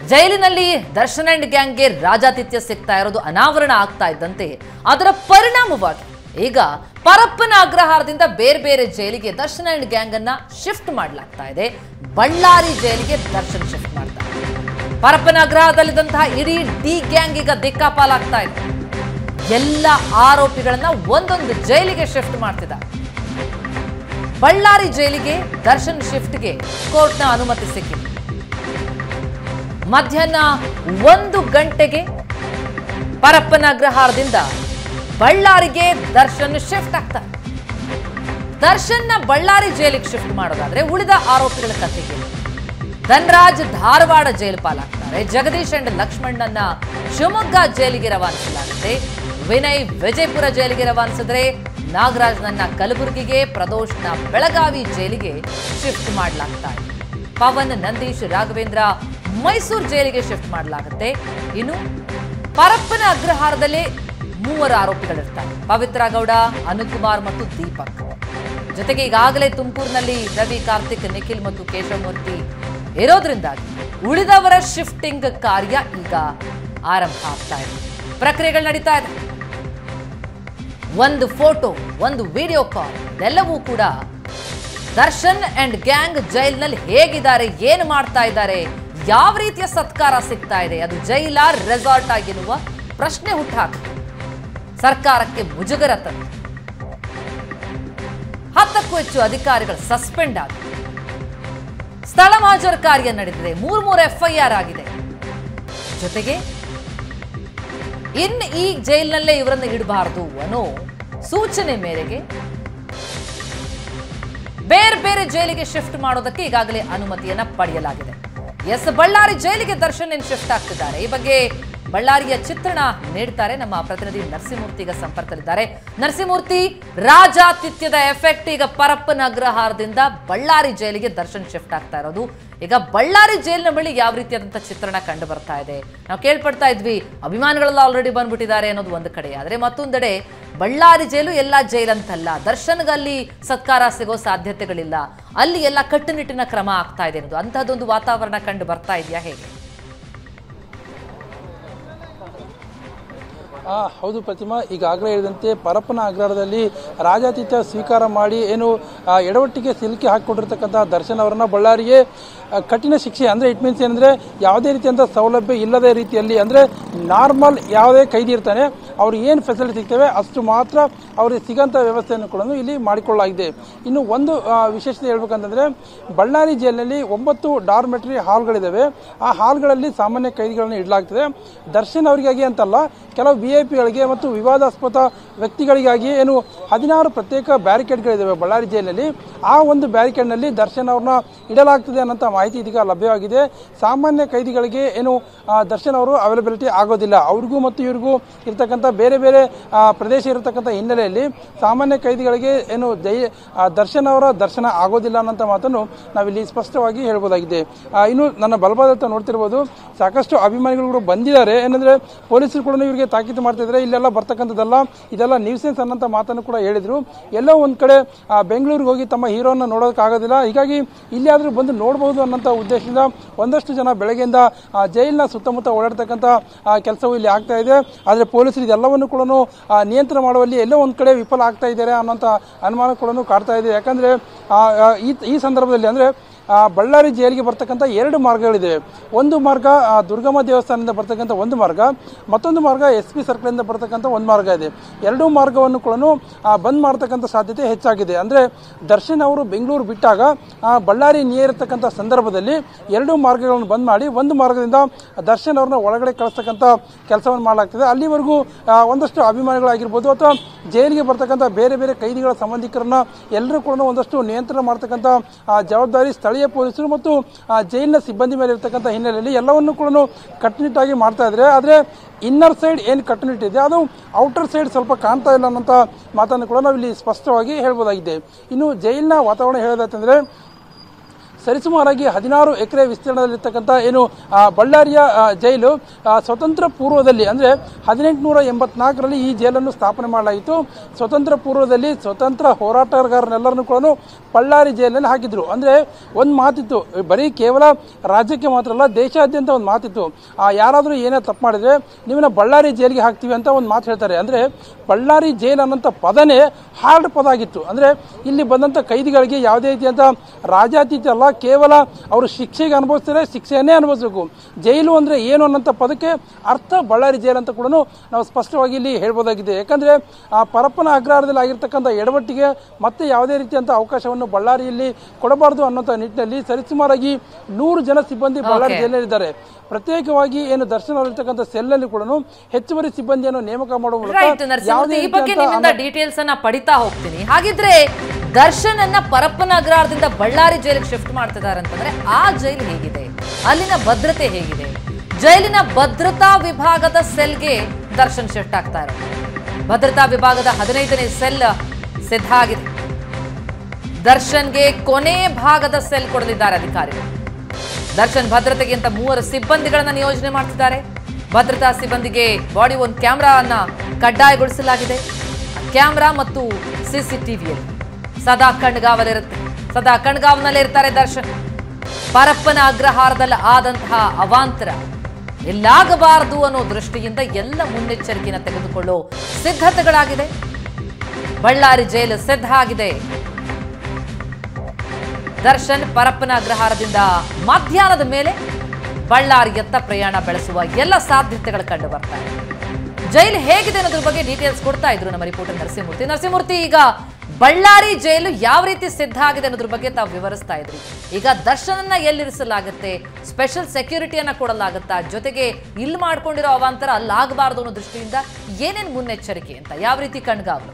ಜೈಲಿನಲ್ಲಿ ದರ್ಶನ್ ಅಂಡ್ ಗ್ಯಾಂಗ್ಗೆ ರಾಜಾತಿಥ್ಯ ಸಿಗ್ತಾ ಇರೋದು ಅನಾವರಣ ಆಗ್ತಾ ಇದ್ದಂತೆ ಅದರ ಪರಿಣಾಮವಾಗಿ ಈಗ ಪರಪ್ಪನ ಅಗ್ರಹಾರದಿಂದ ಬೇರೆ ಬೇರೆ ಜೈಲಿಗೆ ದರ್ಶನ್ ಅಂಡ್ ಗ್ಯಾಂಗ್ ಅನ್ನ ಶಿಫ್ಟ್ ಮಾಡಲಾಗ್ತಾ ಇದೆ ಬಳ್ಳಾರಿ ಜೈಲಿಗೆ ದರ್ಶನ್ ಶಿಫ್ಟ್ ಮಾಡ್ತಾರೆ ಪರಪ್ಪನ ಅಗ್ರಹದಲ್ಲಿದ್ದಂತಹ ಇಡೀ ಡಿ ಗ್ಯಾಂಗ್ ಈಗ ದಿಕ್ಕಾಪಾಲಾಗ್ತಾ ಇದೆ ಎಲ್ಲ ಆರೋಪಿಗಳನ್ನ ಒಂದೊಂದು ಜೈಲಿಗೆ ಶಿಫ್ಟ್ ಮಾಡ್ತಿದ್ದಾರೆ ಬಳ್ಳಾರಿ ಜೈಲಿಗೆ ದರ್ಶನ್ ಶಿಫ್ಟ್ಗೆ ಕೋರ್ಟ್ನ ಅನುಮತಿ ಸಿಕ್ಕಿದೆ ಮಧ್ಯಾಹ್ನ ಒಂದು ಗಂಟೆಗೆ ಪರಪ್ಪನ ಅಗ್ರಹಾರದಿಂದ ಬಳ್ಳಾರಿಗೆ ದರ್ಶನ್ ಶಿಫ್ಟ್ ಆಗ್ತಾರೆ ದರ್ಶನ್ನ ಬಳ್ಳಾರಿ ಜೈಲಿಗೆ ಶಿಫ್ಟ್ ಮಾಡೋದಾದ್ರೆ ಉಳಿದ ಆರೋಪಿಗಳ ಕಥೆಗೆ ಧನ್ರಾಜ್ ಧಾರವಾಡ ಜೈಲು ಪಾಲಾಗ್ತಾರೆ ಜಗದೀಶ್ ಅಂಡ್ ಲಕ್ಷ್ಮಣ್ಣನ್ನ ಶಿವಮೊಗ್ಗ ಜೈಲಿಗೆ ರವಾನಿಸಲಾಗುತ್ತೆ ವಿನಯ್ ವಿಜಯಪುರ ಜೈಲಿಗೆ ರವಾನಿಸಿದ್ರೆ ನಾಗರಾಜ್ನನ್ನ ಕಲಬುರಗಿಗೆ ಪ್ರದೋಷ್ನ ಬೆಳಗಾವಿ ಜೈಲಿಗೆ ಶಿಫ್ಟ್ ಮಾಡಲಾಗ್ತಾ ಇದೆ ಪವನ್ ನಂದೀಶ್ ರಾಘವೇಂದ್ರ ಮೈಸೂರು ಜೈಲಿಗೆ ಶಿಫ್ಟ್ ಮಾಡಲಾಗುತ್ತೆ ಇನ್ನು ಪರಪ್ಪನ ಅಗ್ರಹಾರದಲ್ಲಿ ಮೂವರು ಆರೋಪಿಗಳಿರ್ತಾರೆ ಪವಿತ್ರ ಗೌಡ ಅನುಕುಮಾರ್ ಮತ್ತು ದೀಪಕ್ ಜೊತೆಗೆ ಈಗಾಗಲೇ ತುಮಕೂರಿನಲ್ಲಿ ರವಿ ಕಾರ್ತಿಕ್ ನಿಖಿಲ್ ಮತ್ತು ಕೇಶವಮೂರ್ತಿ ಇರೋದ್ರಿಂದಾಗಿ ಉಳಿದವರ ಶಿಫ್ಟಿಂಗ್ ಕಾರ್ಯ ಈಗ ಆರಂಭ ಆಗ್ತಾ ಇದೆ ಪ್ರಕ್ರಿಯೆಗಳು ನಡೀತಾ ಇದೆ ಒಂದು ಫೋಟೋ ಒಂದು ವಿಡಿಯೋ ಕಾಲ್ ಎಲ್ಲವೂ ಕೂಡ ದರ್ಶನ್ ಅಂಡ್ ಗ್ಯಾಂಗ್ ಜೈಲ್ನಲ್ಲಿ ಹೇಗಿದ್ದಾರೆ ಏನು ಮಾಡ್ತಾ ಇದ್ದಾರೆ ಯಾವ ರೀತಿಯ ಸತ್ಕಾರ ಸಿಗ್ತಾ ಇದೆ ಅದು ಜೈಲ ರೆಸಾರ್ಟ್ ಆಗಿರುವ ಪ್ರಶ್ನೆ ಹುಟ್ಟಾಕ ಸರ್ಕಾರಕ್ಕೆ ಮುಜುಗರ ತಂದು ಹತ್ತಕ್ಕೂ ಹೆಚ್ಚು ಅಧಿಕಾರಿಗಳು ಸಸ್ಪೆಂಡ್ ಆದ ಸ್ಥಳ ಮಾಜರ್ ಕಾರ್ಯ ನಡೆದಿದೆ ಮೂರ್ ಮೂರು ಎಫ್ಐಆರ್ ಆಗಿದೆ ಜೊತೆಗೆ ಇನ್ ಈ ಜೈಲಿನಲ್ಲೇ ಇವರನ್ನು ಇಡಬಾರದು ಅನ್ನೋ ಸೂಚನೆ ಮೇರೆಗೆ ಬೇರೆ ಬೇರೆ ಜೈಲಿಗೆ ಶಿಫ್ಟ್ ಮಾಡೋದಕ್ಕೆ ಈಗಾಗಲೇ ಅನುಮತಿಯನ್ನ ಪಡೆಯಲಾಗಿದೆ ಎಸ್ ಬಳ್ಳಾರಿ ಜೈಲಿಗೆ ದರ್ಶನ್ ಏನ್ ಶಿಫ್ಟ್ ಆಗ್ತಿದ್ದಾರೆ ಈ ಬಗ್ಗೆ ಬಳ್ಳಾರಿಯ ಚಿತ್ರಣ ನೀಡ್ತಾರೆ ನಮ್ಮ ಪ್ರತಿನಿಧಿ ನರಸಿಂಹಮೂರ್ತಿ ಈಗ ಸಂಪರ್ಕದಲ್ಲಿದ್ದಾರೆ ನರಸಿಂಹಮೂರ್ತಿ ರಾಜಾತಿಥ್ಯದ ಎಫೆಕ್ಟ್ ಈಗ ಪರಪ್ಪನ ಅಗ್ರಹಾರದಿಂದ ಬಳ್ಳಾರಿ ಜೈಲಿಗೆ ದರ್ಶನ್ ಶಿಫ್ಟ್ ಆಗ್ತಾ ಇರೋದು ಈಗ ಬಳ್ಳಾರಿ ಜೈಲಿನ ಬಳಿ ಯಾವ ರೀತಿಯಾದಂತಹ ಚಿತ್ರಣ ಕಂಡು ಬರ್ತಾ ಇದೆ ನಾವು ಕೇಳ್ಪಡ್ತಾ ಇದ್ವಿ ಅಭಿಮಾನಿಗಳೆಲ್ಲ ಆಲ್ರೆಡಿ ಬಂದ್ಬಿಟ್ಟಿದ್ದಾರೆ ಅನ್ನೋದು ಒಂದು ಕಡೆ ಆದರೆ ಮತ್ತೊಂದೆಡೆ ಬಳ್ಳಾರಿ ಜೈಲು ಎಲ್ಲ ಜೈಲಂತಲ್ಲ ದರ್ಶನ್ಗಲ್ಲಿ ಸತ್ಕಾರ ಸಿಗೋ ಸಾಧ್ಯತೆಗಳಿಲ್ಲ ಅಲ್ಲಿ ಎಲ್ಲ ಕಟ್ಟುನಿಟ್ಟಿನ ಕ್ರಮ ಆಗ್ತಾ ಇದೆ ಅನ್ನೋದು ಅಂತಹದೊಂದು ವಾತಾವರಣ ಕಂಡು ಬರ್ತಾ ಇದೆಯಾ ಹೇಗೆ ಆ, ಹೌದು ಪ್ರತಿಮಾ ಈಗಾಗಲೇ ಹೇಳಿದಂತೆ ಪರಪ್ಪನ ಅಗ್ರಹಾರದಲ್ಲಿ ರಾಜಾತಿಥ್ಯ ಸ್ವೀಕಾರ ಮಾಡಿ ಏನು ಆ, ಎಡವಟ್ಟಿಗೆ ಸಿಲುಕಿ ಹಾಕಿಕೊಂಡಿರ್ತಕ್ಕಂಥ ದರ್ಶನ್ ಅವರನ್ನ ಬಳ್ಳಾರಿಗೆ ಆ, ಕಠಿಣ ಶಿಕ್ಷೆ ಅಂದರೆ ಇಟ್ ಮೀನ್ಸ್ ಏನಂದರೆ ಯಾವುದೇ ರೀತಿಯಂಥ ಸೌಲಭ್ಯ ಇಲ್ಲದ ರೀತಿಯಲ್ಲಿ ಅಂದರೆ ನಾರ್ಮಲ್ ಯಾವುದೇ ಕೈದಿ ಇರ್ತಾನೆ ಅವ್ರಿಗೆ ಏನು ಫೆಸಿಲಿಟಿ ಸಿಗ್ತವೆ ಅಷ್ಟು ಮಾತ್ರ ಅವ್ರಿಗೆ ಸಿಗೋಂಥ ವ್ಯವಸ್ಥೆಯನ್ನು ಕೂಡ ಇಲ್ಲಿ ಮಾಡಿಕೊಳ್ಳಲಾಗಿದೆ ಇನ್ನು ಒಂದು ಆ, ವಿಶೇಷತೆ ಹೇಳ್ಬೇಕಂತಂದ್ರೆ ಬಳ್ಳಾರಿ ಜೈಲಿನಲ್ಲಿ ಒಂಬತ್ತು ಡಾರ್ಮೆಟ್ರಿ ಹಾಲ್ಗಳಿದ್ದಾವೆ ಆ ಹಾಲ್ಗಳಲ್ಲಿ ಸಾಮಾನ್ಯ ಕೈದಿಗಳನ್ನು ಇಡಲಾಗ್ತದೆ ದರ್ಶನ್ ಅವರಿಗಾಗಿ ಅಂತಲ್ಲ ಕೆಲವು ವಿ ಐ ಪಿಗಳಿಗೆ ಮತ್ತು ವಿವಾದಾಸ್ಪದ ವ್ಯಕ್ತಿಗಳಿಗಾಗಿ ಏನು ಹದಿನಾರು ಪ್ರತ್ಯೇಕ ಬ್ಯಾರಿಕೇಡ್ಗಳಿದ್ದಾವೆ ಬಳ್ಳಾರಿ ಜೈಲಿನಲ್ಲಿ ಆ ಒಂದು ಬ್ಯಾರಿಕೇಡ್ನಲ್ಲಿ ದರ್ಶನ್ ಅವ್ರನ್ನ ಇಡಲಾಗ್ತದೆ ಅನ್ನೋಂಥ ಮಾಹಿತಿ ಇದೀಗ ಲಭ್ಯವಾಗಿದೆ ಸಾಮಾನ್ಯ ಕೈದಿಗಳಿಗೆ ಏನು ಆ, ದರ್ಶನ್ ಅವರು ಅವೈಲಬಿಲಿಟಿ ಆಗೋದಿಲ್ಲ ಅವ್ರಿಗೂ ಮತ್ತು ಇವ್ರಿಗೂ ಇರ್ತಕ್ಕಂಥ ಬೇರೆ ಬೇರೆ ಆ, ಪ್ರದೇಶ ಇರತಕ್ಕಂಥ ಹಿನ್ನೆಲೆಯಲ್ಲಿ ಸಾಮಾನ್ಯ ಕೈದಿಗಳಿಗೆ ಏನು ಜೈ ಆ, ದರ್ಶನ್ ಅವರ ದರ್ಶನ ಆಗೋದಿಲ್ಲ ಅನ್ನೋಂಥ ಮಾತನ್ನು ನಾವಿಲ್ಲಿ ಸ್ಪಷ್ಟವಾಗಿ ಹೇಳ್ಬೋದಾಗಿದೆ ಆ, ಇನ್ನು ನನ್ನ ಬಲಭಾಗದ ನೋಡ್ತಿರ್ಬೋದು ಸಾಕಷ್ಟು ಅಭಿಮಾನಿಗಳು ಕೂಡ ಬಂದಿದ್ದಾರೆ ಏನಂದ್ರೆ ಪೊಲೀಸರು ಕೂಡ ಇವರಿಗೆ ತಾಕೀತು ಮಾಡ್ತಿದ್ದಾರೆ ಇಲ್ಲೆಲ್ಲ ಬರ್ತಕ್ಕಂಥದ್ದಲ್ಲ ಇದೆಲ್ಲ ನ್ಯೂಸೆನ್ಸ್ ಅನ್ನೋಂಥ ಮಾತನ್ನು ಕೂಡ ಹೇಳಿದ್ರು ಎಲ್ಲೋ ಒಂದ್ ಕಡೆ ಆ, ಬೆಂಗಳೂರಿಗೆ ಹೋಗಿ ತಮ್ಮ ಹೀರೋನ ನೋಡೋದಕ್ಕಾಗೋದಿಲ್ಲ ಹೀಗಾಗಿ ಇಲ್ಲಿ ಆದ್ರೂ ಬಂದು ನೋಡಬಹುದು ಅನ್ನೋಂಥ ಉದ್ದೇಶದಿಂದ ಒಂದಷ್ಟು ಜನ ಬೆಳಗ್ಗೆಯಿಂದ ಆ, ಜೈಲಿನ ಸುತ್ತಮುತ್ತ ಓಡಾಡ್ತಕ್ಕಂಥ ಕೆಲಸವು ಇಲ್ಲಿ ಆಗ್ತಾ ಇದೆ ಆದರೆ ಪೊಲೀಸರು ಇದೆಲ್ಲವನ್ನು ಕೂಡ ನಿಯಂತ್ರಣ ಮಾಡುವಲ್ಲಿ ಎಲ್ಲೋ ಒಂದ್ ಕಡೆ ವಿಫಲ ಆಗ್ತಾ ಇದ್ದಾರೆ ಅನ್ನೋಂಥ ಅನುಮಾನ ಕೂಡ ಕಾಡ್ತಾ ಇದೆ ಯಾಕಂದ್ರೆ ಆ, ಆ, ಈ ಈ ಸಂದರ್ಭದಲ್ಲಿ ಅಂದ್ರೆ ಆ, ಬಳ್ಳಾರಿ ಜೈಲಿಗೆ ಬರ್ತಕ್ಕಂಥ ಎರಡು ಮಾರ್ಗಗಳಿವೆ ಒಂದು ಮಾರ್ಗ ಆ, ದುರ್ಗಮ್ಮ ದೇವಸ್ಥಾನದಿಂದ ಬರ್ತಕ್ಕಂಥ ಒಂದು ಮಾರ್ಗ ಮತ್ತೊಂದು ಮಾರ್ಗ ಎಸ್ ಪಿ ಸರ್ಕಲಿಂದ ಬರ್ತಕ್ಕಂಥ ಒಂದು ಮಾರ್ಗ ಇದೆ ಎರಡೂ ಮಾರ್ಗವನ್ನು ಕೂಡ ಬಂದ್ ಮಾಡ್ತಕ್ಕಂಥ ಸಾಧ್ಯತೆ ಹೆಚ್ಚಾಗಿದೆ ಅಂದ್ರೆ ದರ್ಶನ್ ಅವರು ಬೆಂಗಳೂರು ಬಿಟ್ಟಾಗ ಆ, ಬಳ್ಳಾರಿ ನಿಯರ್ ಇರತಕ್ಕಂಥ ಸಂದರ್ಭದಲ್ಲಿ ಎರಡೂ ಮಾರ್ಗಗಳನ್ನು ಬಂದ್ ಮಾಡಿ ಒಂದು ಮಾರ್ಗದಿಂದ ದರ್ಶನ್ ಅವ್ರನ್ನ ಒಳಗಡೆ ಕಳಿಸ್ತಕ್ಕಂಥ ಕೆಲಸವನ್ನು ಮಾಡಲಾಗ್ತದೆ ಅಲ್ಲಿವರೆಗೂ ಆ, ಒಂದಷ್ಟು ಅಭಿಮಾನಿಗಳಾಗಿರ್ಬೋದು ಅಥವಾ ಜೈಲಿಗೆ ಬರ್ತಕ್ಕಂಥ ಬೇರೆ ಬೇರೆ ಕೈದಿಗಳ ಸಂಬಂಧಿಕರನ್ನ ಎಲ್ಲರೂ ಕೂಡ ಒಂದಷ್ಟು ನಿಯಂತ್ರಣ ಮಾಡ್ತಕ್ಕಂಥ ಆ, ಜವಾಬ್ದಾರಿ ಸ್ಥಳೀಯ ಪೊಲೀಸರು ಮತ್ತು ಆ, ಜೈಲಿನ ಸಿಬ್ಬಂದಿ ಮೇಲೆ ಇರತಕ್ಕಂಥ ಹಿನ್ನೆಲೆಯಲ್ಲಿ ಎಲ್ಲವನ್ನು ಕೂಡ ಕಟ್ಟುನಿಟ್ಟಾಗಿ ಮಾಡ್ತಾ ಇದ್ದಾರೆ ಆದರೆ ಇನ್ನರ್ ಸೈಡ್ ಏನು ಕಟ್ಟುನಿಟ್ಟಿದೆ ಅದು ಔಟರ್ ಸೈಡ್ ಸ್ವಲ್ಪ ಕಾಣ್ತಾ ಇಲ್ಲ ಅನ್ನೋಂಥ ಮಾತನ್ನು ಕೂಡ ನಾವು ಇಲ್ಲಿ ಸ್ಪಷ್ಟವಾಗಿ ಹೇಳ್ಬೋದಾಗಿದೆ ಇನ್ನು ಜೈಲಿನ ವಾತಾವರಣ ಹೇಳೋದಾಯ್ತಂದ್ರೆ ಸರಿಸುಮಾರಾಗಿ ಹದಿನಾರು ಎಕರೆ ವಿಸ್ತೀರ್ಣದಲ್ಲಿರ್ತಕ್ಕಂಥ ಏನು ಆ, ಬಳ್ಳಾರಿಯ ಆ, ಜೈಲು ಆ, ಸ್ವತಂತ್ರ ಪೂರ್ವದಲ್ಲಿ ಅಂದರೆ ಹದಿನೆಂಟುನೂರ ಎಂಬತ್ನಾಲ್ಕರಲ್ಲಿ ಈ ಜೈಲನ್ನು ಸ್ಥಾಪನೆ ಮಾಡಲಾಯಿತು ಸ್ವತಂತ್ರ ಪೂರ್ವದಲ್ಲಿ ಸ್ವತಂತ್ರ ಹೋರಾಟಗಾರನೆಲ್ಲರನ್ನು ಕೂಡ ಬಳ್ಳಾರಿ ಜೈಲಿನಲ್ಲಿ ಹಾಕಿದ್ರು ಅಂದರೆ ಒಂದು ಮಾತಿತ್ತು ಬರೀ ಕೇವಲ ರಾಜ್ಯಕ್ಕೆ ಮಾತ್ರ ಅಲ್ಲ ದೇಶಾದ್ಯಂತ ಒಂದು ಮಾತಿತ್ತು ಆ ಯಾರಾದರೂ ಏನೇ ತಪ್ಪು ಮಾಡಿದ್ರೆ ನೀವನ್ನ ಬಳ್ಳಾರಿ ಜೈಲಿಗೆ ಹಾಕ್ತೀವಿ ಅಂತ ಒಂದು ಮಾತು ಹೇಳ್ತಾರೆ ಅಂದರೆ ಬಳ್ಳಾರಿ ಜೈಲ್ ಅನ್ನೋಂಥ ಪದನೇ ಹಾರ್ಡ್ ಪದ ಆಗಿತ್ತು ಅಂದರೆ ಇಲ್ಲಿ ಬಂದಂಥ ಕೈದಿಗಳಿಗೆ ಯಾವುದೇ ರೀತಿಯಂಥ ರಾಜಾತೀತ ಅಲ್ಲ ಕೇವಲ ಅವರು ಶಿಕ್ಷೆಗೆ ಅನುಭವಿಸ್ತಾರೆ ಶಿಕ್ಷೆಯನ್ನೇ ಅನುಭವಿಸಬೇಕು ಜೈಲು ಅಂದರೆ ಏನು ಅನ್ನೋಂಥ ಪದಕ್ಕೆ ಅರ್ಥ ಬಳ್ಳಾರಿ ಜೈಲು ಅಂತ ಕೂಡ ನಾವು ಸ್ಪಷ್ಟವಾಗಿ ಇಲ್ಲಿ ಹೇಳ್ಬೋದಾಗಿದೆ ಯಾಕಂದರೆ ಆ ಪರಪ್ಪನ ಅಗ್ರಹಾರದಲ್ಲಿ ಆಗಿರ್ತಕ್ಕಂಥ ಎಡವಟ್ಟಿಗೆ ಮತ್ತೆ ಯಾವುದೇ ರೀತಿಯಂಥ ಅವಕಾಶವನ್ನು ಬಳ್ಳಾರಿಯಲ್ಲಿ ಕೊಡಬಾರದು ಅನ್ನೋಂಥ ನಿಟ್ಟಿನಲ್ಲಿ ಸರಿಸುಮಾರಾಗಿ ನೂರು ಜನ ಸಿಬ್ಬಂದಿ ಬಳ್ಳಾರಿ Okay. ಜೈಲಿನಲ್ಲಿದ್ದಾರೆ ಪ್ರತ್ಯೇಕವಾಗಿ ಏನು ದರ್ಶನ ಅವರಿರ್ತಕ್ಕಂಥ ಸೆಲ್ಲಲ್ಲಿ ಕೂಡ ಹೆಚ್ಚುವರಿ ಸಿಬ್ಬಂದಿಯನ್ನು ನೇಮಕ ಮಾಡುವ ಮೂಲಕ ರೈಟ್ ನರಸಿಂಹಮೂರ್ತಿ ಯಾವುದೇ ಈ ಬಗ್ಗೆ ರೀತಿಯಂಥ ನಿಮ್ಮಿಂದ ಡೀಟೇಲ್ಸ್ ಅನ್ನ ಪಡಿತಾ ಹೋಗ್ತೀನಿ ಹಾಗಿದ್ರೆ ದರ್ಶನ್ ಅನ್ನ ಪರಪ್ಪನ ಅಗ್ರಹಾರದಿಂದ ಬಳ್ಳಾರಿ ಜೈಲಿಗೆ ಶಿಫ್ಟ್ ಮಾಡ್ತಿದ್ದಾರೆ ಅಂತಂದ್ರೆ ಆ ಜೈಲು ಹೇಗಿದೆ ಅಲ್ಲಿನ ಭದ್ರತೆ ಹೇಗಿದೆ ಜೈಲಿನ ಭದ್ರತಾ ವಿಭಾಗದ ಸೆಲ್ಗೆ ದರ್ಶನ್ ಶಿಫ್ಟ್ ಆಗ್ತಾ ಇರೋದು ಭದ್ರತಾ ವಿಭಾಗದ ಹದಿನೈದನೇ ಸೆಲ್ ಸಿದ್ಧ ಆಗಿದೆ ದರ್ಶನ್ಗೆ ಕೊನೆ ಭಾಗದ ಸೆಲ್ ಕೊಡಲಿದ್ದಾರೆ ಅಧಿಕಾರಿಗಳು ದರ್ಶನ್ ಭದ್ರತೆಗೆ ಅಂತ ಮೂವರು ಸಿಬ್ಬಂದಿಗಳನ್ನ ನಿಯೋಜನೆ ಮಾಡ್ತಿದ್ದಾರೆ ಭದ್ರತಾ ಸಿಬ್ಬಂದಿಗೆ ಬಾಡಿ ಒಂದು ಕ್ಯಾಮ್ರಾವನ್ನ ಕಡ್ಡಾಯಗೊಳಿಸಲಾಗಿದೆ ಕ್ಯಾಮ್ರಾ ಮತ್ತು ಸಿಸಿಟಿವಿಯಲ್ಲಿ ಸದಾ ಕಣ್ಗಾವಲಿರುತ್ತೆ ಸದಾ ಕಣ್ಗಾವನಲ್ಲೇ ಇರ್ತಾರೆ ದರ್ಶನ್ ಪರಪ್ಪನ ಅಗ್ರಹಾರದಲ್ಲಿ ಆದಂತಹ ಅವಾಂತರ ಎಲ್ಲಾಗಬಾರದು ಅನ್ನೋ ದೃಷ್ಟಿಯಿಂದ ಎಲ್ಲ ಮುನ್ನೆಚ್ಚರಿಕೆಯನ್ನು ತೆಗೆದುಕೊಳ್ಳೋ ಸಿದ್ಧತೆಗಳಾಗಿದೆ ಬಳ್ಳಾರಿ ಜೈಲು ಸಿದ್ಧ ಆಗಿದೆ ದರ್ಶನ್ ಪರಪ್ಪನ ಅಗ್ರಹಾರದಿಂದ ಮಧ್ಯಾಹ್ನದ ಮೇಲೆ ಬಳ್ಳಾರಿಯತ್ತ ಪ್ರಯಾಣ ಬೆಳೆಸುವ ಎಲ್ಲ ಸಾಧ್ಯತೆಗಳು ಕಂಡು ಬರ್ತಾ ಇದೆ ಜೈಲು ಹೇಗಿದೆ ಅನ್ನೋದ್ರ ಬಗ್ಗೆ ಡೀಟೇಲ್ಸ್ ಕೊಡ್ತಾ ಇದ್ರು ನಮ್ಮ ರಿಪೋರ್ಟರ್ ನರಸಿಂಹಮೂರ್ತಿ ನರಸಿಂಹಮೂರ್ತಿ ಈಗ ಬಳ್ಳಾರಿ ಜೈಲು ಯಾವ ರೀತಿ ಸಿದ್ಧ ಆಗಿದೆ ಅನ್ನೋದ್ರ ಬಗ್ಗೆ ತಾವು ವಿವರಿಸ್ತಾ ಇದ್ರಿ ಈಗ ದರ್ಶನನ್ನ ಎಲ್ಲಿರಿಸಲಾಗುತ್ತೆ ಸ್ಪೆಷಲ್ ಸೆಕ್ಯೂರಿಟಿಯನ್ನ ಕೊಡಲಾಗುತ್ತಾ ಜೊತೆಗೆ ಇಲ್ಲಿ ಮಾಡ್ಕೊಂಡಿರೋ ಅವಾಂತರ ಅಲ್ಲಾಗಬಾರದು ಅನ್ನೋ ದೃಷ್ಟಿಯಿಂದ ಏನೇನು ಮುನ್ನೆಚ್ಚರಿಕೆ ಅಂತ ಯಾವ ರೀತಿ ಕಣ್ಗಾವಲು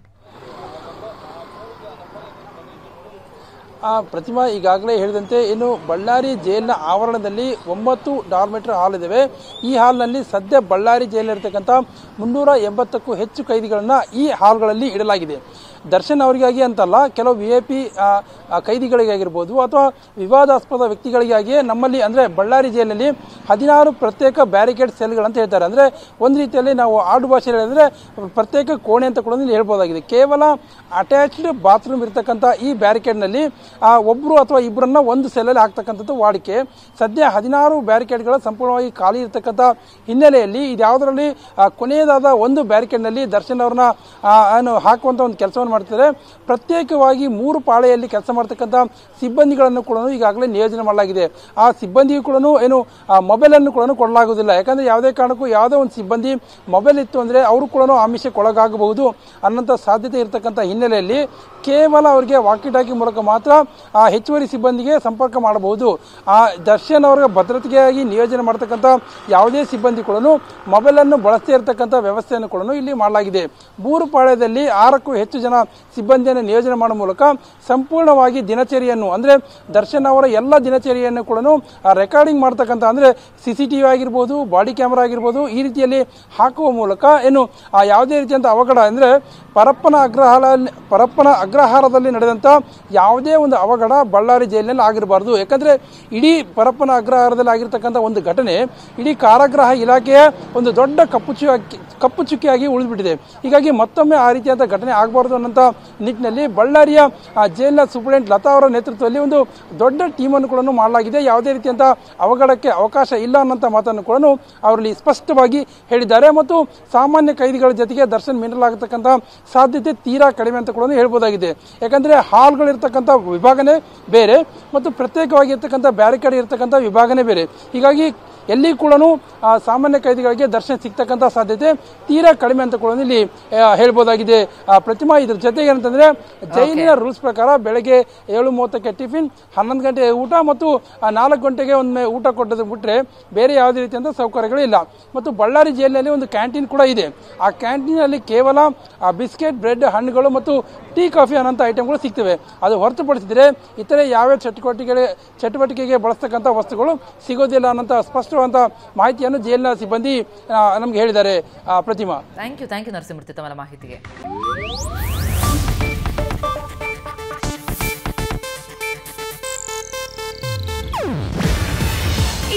ಆ ಪ್ರತಿಮಾ ಈಗಾಗಲೇ ಹೇಳಿದಂತೆ ಇನ್ನು ಬಳ್ಳಾರಿ ಜೈಲಿನ ಆವರಣದಲ್ಲಿ ಒಂಬತ್ತು ಡಾರ್ಮೆಟ್ರಿ ಹಾಲ್ ಇದಾವೆ ಈ ಹಾಲ್ನಲ್ಲಿ ಸದ್ಯ ಬಳ್ಳಾರಿ ಜೈಲಿರ್ತಕ್ಕಂಥ ಮುನ್ನೂರ ಎಂಬತ್ತಕ್ಕೂ ಹೆಚ್ಚು ಕೈದಿಗಳನ್ನು ಈ ಹಾಲ್ಗಳಲ್ಲಿ ಇಡಲಾಗಿದೆ ದರ್ಶನ್ ಅವರಿಗಾಗಿ ಅಂತಲ್ಲ ಕೆಲವು ವಿ ಐ ಪಿ ಕೈದಿಗಳಿಗಾಗಿರ್ಬೋದು ಅಥವಾ ವಿವಾದಾಸ್ಪದ ವ್ಯಕ್ತಿಗಳಿಗಾಗಿಯೇ ನಮ್ಮಲ್ಲಿ ಅಂದರೆ ಬಳ್ಳಾರಿ ಜೈಲಿನಲ್ಲಿ ಹದಿನಾರು ಪ್ರತ್ಯೇಕ ಬ್ಯಾರಿಕೇಡ್ ಸೆಲ್ಗಳಂತ ಹೇಳ್ತಾರೆ ಅಂದರೆ ಒಂದು ರೀತಿಯಲ್ಲಿ ನಾವು ಆಡು ಭಾಷೆಯಲ್ಲಿ ಹೇಳಿದ್ರೆ ಪ್ರತ್ಯೇಕ ಕೋಣೆ ಅಂತ ಕೂಡ ಇಲ್ಲಿ ಹೇಳ್ಬೋದಾಗಿದೆ ಕೇವಲ ಅಟ್ಯಾಚ್ಡ್ ಬಾತ್ರೂಮ್ ಇರ್ತಕ್ಕಂಥ ಈ ಬ್ಯಾರಿಕೇಡ್ನಲ್ಲಿ ಒಬ್ಬರು ಅಥವಾ ಇಬ್ಬರನ್ನ ಒಂದು ಸೆಲ್ಲಲ್ಲಿ ಹಾಕ್ತಕ್ಕಂಥದ್ದು ವಾಡಿಕೆ ಸದ್ಯ ಹದಿನಾರು ಬ್ಯಾರಿಕೇಡ್ಗಳು ಸಂಪೂರ್ಣವಾಗಿ ಖಾಲಿ ಇರತಕ್ಕಂಥ ಹಿನ್ನೆಲೆಯಲ್ಲಿ ಇದ್ಯಾವುದರಲ್ಲಿ ಆ, ಕೊನೆಯದಾದ ಒಂದು ಬ್ಯಾರಿಕೇಡ್ನಲ್ಲಿ ದರ್ಶನ್ ಅವ್ರನ್ನ ಆ, ಏನು ಹಾಕುವಂಥ ಒಂದು ಕೆಲಸವನ್ನು ಮಾಡ್ತಿದ್ದಾರೆ ಪ್ರತ್ಯೇಕವಾಗಿ ಮೂರು ಪಾಳೆಯಲ್ಲಿ ಕೆಲಸ ಮಾಡ್ತಕ್ಕಂಥ ಸಿಬ್ಬಂದಿಗಳನ್ನು ಕೂಡ ಈಗಾಗಲೇ ನಿಯೋಜನೆ ಮಾಡಲಾಗಿದೆ ಆ ಸಿಬ್ಬಂದಿಗೂ ಕೂಡ ಏನು ಮೊಬೈಲನ್ನು ಕೂಡ ಕೊಡಲಾಗುವುದಿಲ್ಲ ಯಾಕಂದ್ರೆ ಯಾವುದೇ ಕಾರಣಕ್ಕೂ ಯಾವುದೇ ಒಂದು ಸಿಬ್ಬಂದಿ ಮೊಬೈಲ್ ಇತ್ತು ಅಂದರೆ ಅವರು ಕೂಡ ಆಮಿಷಕ್ಕೊಳಗಾಗಬಹುದು ಅನ್ನೋಂಥ ಸಾಧ್ಯತೆ ಇರತಕ್ಕಂಥ ಹಿನ್ನೆಲೆಯಲ್ಲಿ ಕೇವಲ ಅವರಿಗೆ ವಾಕಿ ಟಾಕಿ ಮೂಲಕ ಮಾತ್ರ ಆ ಹೆಚ್ಚುವರಿ ಸಿಬ್ಬಂದಿಗೆ ಸಂಪರ್ಕ ಮಾಡಬಹುದು ಆ ದರ್ಶನ್ ಅವರ ಭದ್ರತೆಗಾಗಿ ನಿಯೋಜನೆ ಮಾಡತಕ್ಕಂಥ ಯಾವುದೇ ಸಿಬ್ಬಂದಿ ಕೂಡ ಮೊಬೈಲನ್ನು ಬಳಸದೇ ಇರತಕ್ಕಂಥ ವ್ಯವಸ್ಥೆಯನ್ನು ಕೂಡ ಇಲ್ಲಿ ಮಾಡಲಾಗಿದೆ ಮೂರು ಪಾಳ್ಯದಲ್ಲಿ ಆರಕ್ಕೂ ಹೆಚ್ಚು ಜನ ಸಿಬ್ಬಂದಿಯನ್ನು ನಿಯೋಜನೆ ಮಾಡುವ ಮೂಲಕ ಸಂಪೂರ್ಣವಾಗಿ ದಿನಚರಿಯನ್ನು ಅಂದರೆ ದರ್ಶನ್ ಅವರ ಎಲ್ಲ ದಿನಚರಿಯನ್ನು ಕೂಡ ರೆಕಾರ್ಡಿಂಗ್ ಮಾಡ್ತಕ್ಕಂಥ ಅಂದರೆ ಸಿ ಸಿ ಟಿ ವಿ ಆಗಿರ್ಬೋದು ಬಾಡಿ ಕ್ಯಾಮ್ರಾ ಆಗಿರ್ಬೋದು ಈ ರೀತಿಯಲ್ಲಿ ಹಾಕುವ ಮೂಲಕ ಏನು ಆ ಯಾವುದೇ ರೀತಿಯಂಥ ಅವಘಡ ಅಂದರೆ ಪರಪ್ಪನ ಅಗ್ರಹಾರ ಪರಪ್ಪನ ಅಗ್ರಹಾರದಲ್ಲಿ ನಡೆದಂಥ ಯಾವುದೇ ಒಂದು ಅವಘಡ ಬಳ್ಳಾರಿ ಜೈಲಿನಲ್ಲಿ ಆಗಿರಬಾರ್ದು ಯಾಕಂದರೆ ಇಡೀ ಪರಪ್ಪನ ಅಗ್ರಹಾರದಲ್ಲಿ ಆಗಿರ್ತಕ್ಕಂಥ ಒಂದು ಘಟನೆ ಇಡೀ ಕಾರಾಗೃಹ ಇಲಾಖೆಯ ಒಂದು ದೊಡ್ಡ ಕಪ್ಪು ಚುಕ್ಕಿ ಕಪ್ಪು ಚುಕ್ಕಿಯಾಗಿ ಉಳಿದ್ಬಿಟ್ಟಿದೆ ಹೀಗಾಗಿ ಮತ್ತೊಮ್ಮೆ ಆ ರೀತಿಯಾದ ಘಟನೆ ಆಗಬಾರ್ದು ಅನ್ನೋಂಥ ನಿಟ್ಟಿನಲ್ಲಿ ಬಳ್ಳಾರಿಯ ಆ, ಜೈಲಿನ ಸೂಪರಿಂಟೆಂಟ್ ಲತಾ ಅವರ ನೇತೃತ್ವದಲ್ಲಿ ಒಂದು ದೊಡ್ಡ ಟೀಮನ್ನು ಕೂಡ ಮಾಡಲಾಗಿದೆ ಯಾವುದೇ ರೀತಿಯಂಥ ಅವಘಡಕ್ಕೆ ಅವಕಾಶ ಇಲ್ಲ ಅನ್ನೋಂಥ ಮಾತನ್ನು ಕೂಡ ಅವರಲ್ಲಿ ಸ್ಪಷ್ಟವಾಗಿ ಹೇಳಿದ್ದಾರೆ ಮತ್ತು ಸಾಮಾನ್ಯ ಕೈದಿಗಳ ಜೊತೆಗೆ ದರ್ಶನ್ ಮೀನಲಾಗತಕ್ಕಂಥ ಸಾಧ್ಯತೆ ತೀರಾ ಕಡಿಮೆ ಅಂತ ಕೂಡ ಹೇಳ್ಬೋದಾಗಿದೆ ಯಾಕಂದ್ರೆ ಹಾಲ್ಗಳಿರ್ತಕ್ಕಂಥ ವಿಭಾಗನೇ ಬೇರೆ ಮತ್ತು ಪ್ರತ್ಯೇಕವಾಗಿ ಇರ್ತಕ್ಕಂಥ ಬ್ಯಾರಿಕೇಡ್ ಇರ್ತಕ್ಕಂಥ ವಿಭಾಗನೇ ಬೇರೆ ಹೀಗಾಗಿ ಎಲ್ಲಿ ಕೂಡ ಸಾಮಾನ್ಯ ಕೈದಿಗಳಿಗೆ ದರ್ಶನ ಸಿಗ್ತಕ್ಕಂಥ ಸಾಧ್ಯತೆ ತೀರಾ ಕಡಿಮೆ ಅಂತ ಕೂಡ ಇಲ್ಲಿ ಆ, ಹೇಳ್ಬೋದಾಗಿದೆ ಆ, ಪ್ರತಿಮಾ ಇದ್ರ ಜೊತೆಗೆ ಏನಂತಂದ್ರೆ ಜೈಲಿನ ರೂಲ್ಸ್ ಪ್ರಕಾರ ಬೆಳಗ್ಗೆ ಏಳು ಮೂವತ್ತಕ್ಕೆ ಟಿಫಿನ್ ಹನ್ನೊಂದು ಗಂಟೆ ಊಟ ಮತ್ತು ಆ, ನಾಲ್ಕು ಗಂಟೆಗೆ ಒಮ್ಮೆ ಊಟ ಕೊಟ್ಟದ್ದು ಬಿಟ್ಟರೆ ಬೇರೆ ಯಾವುದೇ ರೀತಿಯಂಥ ಸೌಕರ್ಯಗಳು ಇಲ್ಲ ಮತ್ತು ಬಳ್ಳಾರಿ ಜೈಲಿನಲ್ಲಿ ಒಂದು ಕ್ಯಾಂಟೀನ್ ಕೂಡ ಇದೆ ಆ ಕ್ಯಾಂಟೀನಲ್ಲಿ ಕೇವಲ ಆ ಬಿಸ್ಕೆಟ್ ಬ್ರೆಡ್ ಹಣ್ಣುಗಳು ಮತ್ತು ಟೀ ಕಾಫಿ ಅನ್ನೋಂಥ ಐಟಮ್ಗಳು ಸಿಗ್ತವೆ ಅದು ಹೊರತುಪಡಿಸಿದರೆ ಇತರೆ ಯಾವ್ಯಾವ ಚಟುವಟಿಕೆಗಳಿಗೆ ಚಟುವಟಿಕೆಗೆ ಬಳಸ್ತಕ್ಕಂಥ ವಸ್ತುಗಳು ಸಿಗೋದಿಲ್ಲ ಅನ್ನೋಂಥ ಸ್ಪಷ್ಟವಾದಂಥ ಮಾಹಿತಿಯನ್ನು ಜೈಲಿನ ಸಿಬ್ಬಂದಿ ಆ, ನಮ್ಗೆ ಹೇಳಿದ್ದಾರೆ ಆ, Prathima thank you thank you Narasimhamurthy ತಮ್ಮ ಮಾಹಿತಿಗೆ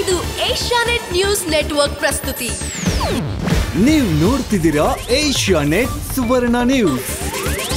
ಇದು ಏಷ್ಯಾನೆಟ್ ನ್ಯೂಸ್ ನೆಟ್ವರ್ಕ್ ಪ್ರಸ್ತುತಿ ನೀವು ನೋಡ್ತಿದ್ದೀರಾ ಏಷ್ಯಾ ನೆಟ್ ಸುವರ್ಣ ನ್ಯೂಸ್